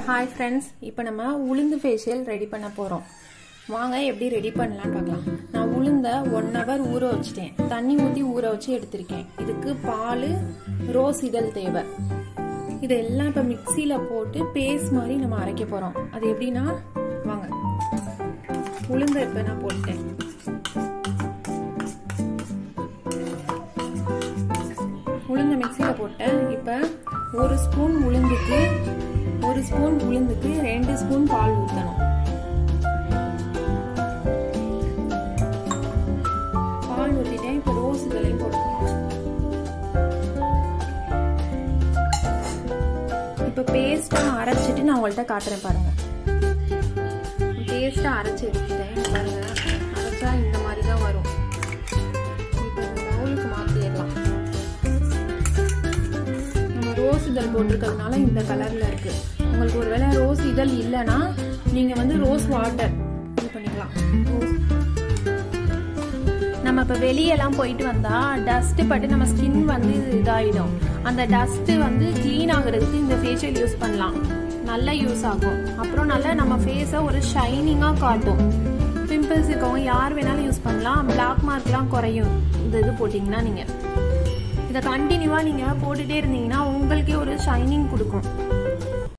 hi friends இப்போ நம்ம உளுந்து ஃபேஷியல் ரெடி பண்ண போகிறோம் வாங்க எப்படி ரெடி பண்ணலாம்னு பார்க்கலாம் நான் உளுந்த ஒன் ஹவர் ஊற வச்சிட்டேன் தண்ணி ஊற்றி ஊற வச்சு எடுத்திருக்கேன் இதுக்கு பால் ரோஸ் இதழ் தேவை இதெல்லாம் இப்போ மிக்சியில் போட்டு பேஸ்ட் மாதிரி நம்ம அரைக்க போகிறோம் அது எப்படின்னா வாங்க உளுந்த இப்போ நான் போட்டேன் உளுந்த மிக்சியில் போட்டேன் இப்போ ஒரு ஸ்பூன் உளுந்துக்கு ஒரு ஸ்பூன் உளுந்துக்கு ரெண்டு ஸ்பூன் பால் ஊற்றணும் பால் ஊற்றிட்டேன் இப்போ ரோஸ் இதழையும் போட்டுக்கணும் இப்போ பேஸ்ட்டாக அரைச்சிட்டு நான் உங்கள்கிட்ட காட்டுறேன் பாருங்க பேஸ்ட்டாக அரைச்சி எடுத்துட்டேன் பாருங்க அரைச்சா இந்த மாதிரி தான் வரும் இப்போ இந்த பவுலுக்கு மாற்றிடலாம் நம்ம ரோஸ் இதழ் போட்டிருக்கிறதுனால இந்த கலரில் இருக்குது உங்களுக்கு ஒரு வேளை ரோஸ் இதழ் இல்லைன்னா நீங்கள் வந்து ரோஸ் வாட்டர் இது பண்ணிக்கலாம் ரோஸ் நம்ம இப்போ வெளியெல்லாம் போயிட்டு வந்தால் டஸ்ட்டு பட்டு நம்ம ஸ்கின் வந்து இதாகிடும் அந்த டஸ்ட்டு வந்து க்ளீன் ஆகுறதுக்கு இந்த ஃபேஷியல் யூஸ் பண்ணலாம் நல்லா யூஸ் ஆகும் அப்புறம் நல்லா நம்ம ஃபேஸை ஒரு ஷைனிங்காக காட்டும் பிம்பிள்ஸ் இருக்கவங்க யார் வேணாலும் யூஸ் பண்ணலாம் பிளாக் மார்க்லாம் குறையும் இந்த இது போட்டிங்கன்னா நீங்கள் இதை கண்டினியூவாக நீங்கள் போட்டுகிட்டே இருந்தீங்கன்னா உங்களுக்கே ஒரு ஷைனிங் கொடுக்கும்